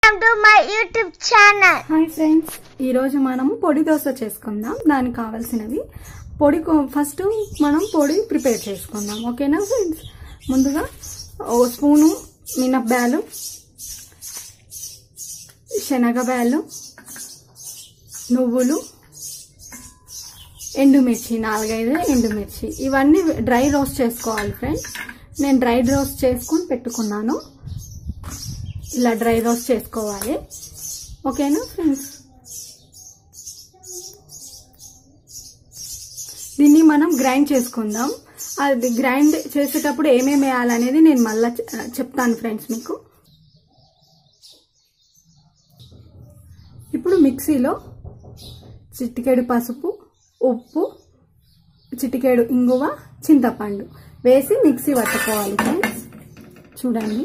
Welcome to my YouTube channel. Hi friends ఈరోజు మనం పొడి దోశ చేసుకుందాం దానికి కావాల్సినవి పొడి కో- ఫస్ట్ మనం పొడి ప్రిపేర్ చేసుకుందాం ఓకేనా ఫ్రెండ్స్ ముందుగా ఓ స్పూను మినప్పాలు శనగబ్యాలు నువ్వులు ఎండుమిర్చి నాలుగైదు ఎండుమిర్చి ఇవన్నీ డ్రై రోస్ట్ చేసుకోవాలి ఫ్రెండ్స్ నేను డ్రై రోస్ట్ చేసుకొని పెట్టుకున్నాను ఇలా డ్రై రోస్ట్ చేసుకోవాలి ఓకేనా ఫ్రెండ్స్ దీన్ని మనం గ్రైండ్ చేసుకుందాం అది గ్రైండ్ చేసేటప్పుడు ఏమేమి వేయాలనేది నేను మళ్ళీ చెప్తాను ఫ్రెండ్స్ మీకు ఇప్పుడు మిక్సీలో చిటికెడు పసుపు ఉప్పు చిటికెడు ఇంగువ చింతపండు వేసి మిక్సీ పట్టుకోవాలి ఫ్రెండ్స్ చూడండి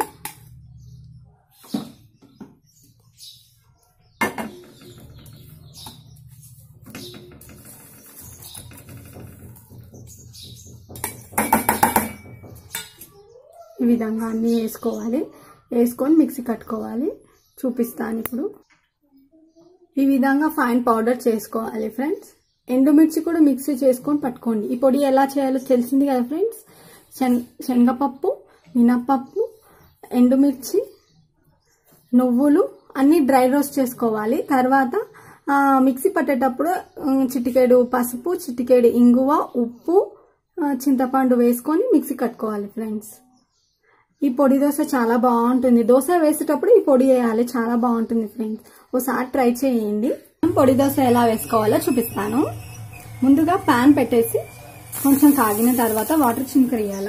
ఈ విధంగా అన్నీ వేసుకోవాలి వేసుకొని మిక్సీ కట్టుకోవాలి చూపిస్తాను ఇప్పుడు ఈ విధంగా ఫైన్ పౌడర్ చేసుకోవాలి ఫ్రెండ్స్ ఎండుమిర్చి కూడా మిక్సీ చేసుకొని పట్టుకోండి ఈ పొడి ఎలా చేయాలో తెలిసింది కదా ఫ్రెండ్స్ శన్ శనగపప్పు మినప్పప్పు ఎండుమిర్చి నువ్వులు అన్ని డ్రై రోస్ట్ చేసుకోవాలి తర్వాత ఆ, మిక్సీ పట్టేటప్పుడు ఉమ్, చిటికెడు పసుపు చిటికెడు ఇంగువ ఉప్పు ఆ, చింతపండు వేసుకొని మిక్సీ కట్టుకోవాలి ఫ్రెండ్స్ ఈ పొడి దోశ చాలా బాగుంటుంది దోశ వేసేటప్పుడు ఈ పొడి వేయాలి చాలా బాగుంటుంది ఫ్రెండ్స్ ఒకసారి ట్రై చేయండి పొడి దోశ ఎలా వేసుకోవాలో చూపిస్తాను ముందుగా ప్యాన్ పెట్టేసి కొంచెం కాగిన తర్వాత వాటర్ చినుకరియాల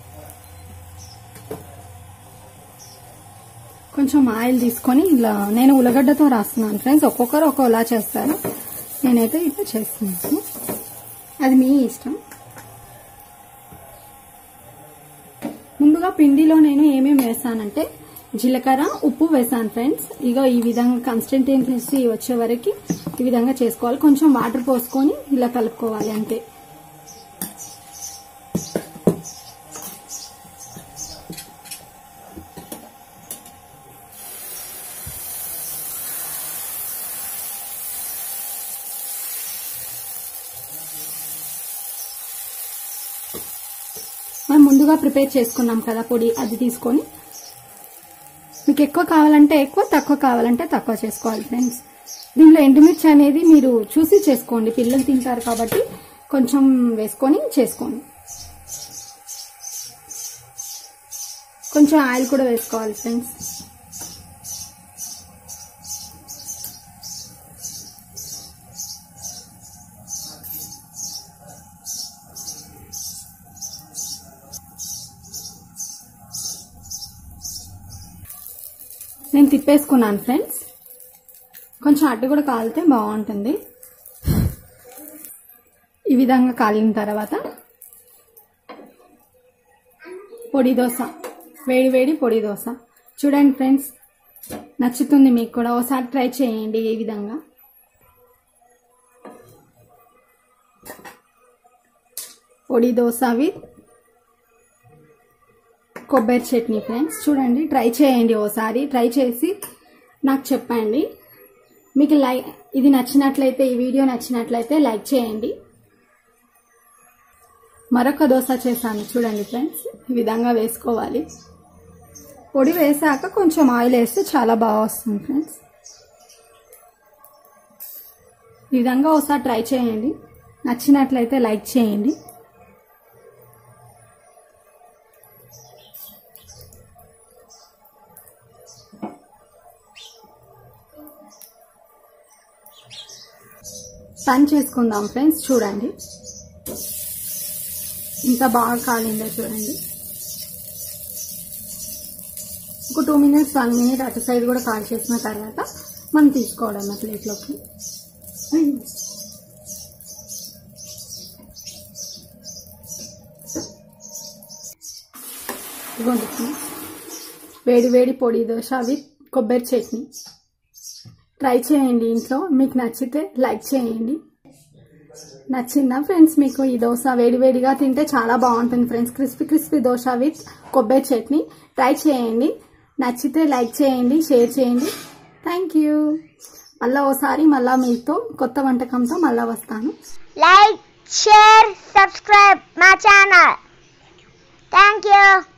కొంచెం ఆయిల్ తీసుకొని ఇలా నేను ఉల్లగడ్డతో రాస్తున్నాను ఫ్రెండ్స్ ఒక్కొక్కరు ఒక్కోలా చేస్తారు నేనైతే ఇట్లా చేస్తున్నాను అది మీ ఇష్టం ముందుగా పిండిలో నేను ఏమేమి వేసానంటే జీలకర్ర ఉప్పు వేసాను ఫ్రెండ్స్ ఇగో ఈ విధంగా కన్సిస్టెన్సీ వచ్చే వరకు ఈ విధంగా చేసుకోవాలి కొంచెం వాటర్ పోసుకొని ఇలా కలుపుకోవాలి అంతే మనం ముందుగా ప్రిపేర్ చేసుకున్నాం కదా పొడి అది తీసుకొని మీకు ఎక్కువ కావాలంటే ఎక్కువ తక్కువ కావాలంటే తక్కువ చేసుకోవాలి ఫ్రెండ్స్ దీనిలో ఎండుమిర్చి అనేది మీరు చూసి చేసుకోండి పిల్లలు తింటారు కాబట్టి కొంచెం వేసుకొని చేసుకోండి కొంచెం ఆయిల్ కూడా వేసుకోవాలి ఫ్రెండ్స్ నేను తిప్పేసుకున్నాను ఫ్రెండ్స్ కొంచెం అట్టు కూడా కాలితే బాగుంటుంది ఈ విధంగా కాలిన తర్వాత పొడి దోశ వేడి వేడి పొడి దోశ చూడండి ఫ్రెండ్స్ నచ్చుతుంది మీకు కూడా ఒకసారి ట్రై చేయండి ఈ విధంగా పొడి దోశ విత్ కొబ్బరి చట్నీ ఫ్రెండ్స్ చూడండి ట్రై చేయండి ఓసారి ట్రై చేసి నాకు చెప్పండి మీకు లైక్ ఇది నచ్చినట్లయితే ఈ వీడియో నచ్చినట్లయితే లైక్ చేయండి మరొక దోశ చేశాను చూడండి ఫ్రెండ్స్ ఈ విధంగా వేసుకోవాలి పొడి వేసాక కొంచెం ఆయిల్ వేస్తే చాలా బాగా వస్తుంది ఫ్రెండ్స్ ఈ విధంగా ఒకసారి ట్రై చేయండి నచ్చినట్లయితే లైక్ చేయండి టర్న్ చేసుకుందాం ఫ్రెండ్స్ చూడండి ఇంత బాగా కాలిందో చూడండి ఒక టూ మినిట్స్ వన్ మినిట్ అటు సైడ్ కూడా కాల్ చేసిన తర్వాత మనం తీసుకోవడం ఆ ప్లేట్లోకి ఇదిగోండి friends. వేడి వేడి పొడి దోశ విత్ కొబ్బరి చట్నీ ట్రై చేయండి ఇంట్లో మీకు నచ్చితే లైక్ చేయండి నచ్చిందా ఫ్రెండ్స్ మీకు ఈ దోశ వేడివేడిగా తింటే చాలా బాగుంటుంది friends crispy crispy dosa with కొబ్బరి చట్నీ ట్రై చేయండి నచ్చితే లైక్ చేయండి షేర్ చేయండి థ్యాంక్ యూ మళ్ళీ ఓసారి మళ్ళీ మీతో కొత్త వంటకంతో మళ్ళీ వస్తాను Like, share, subscribe my channel. Thank you.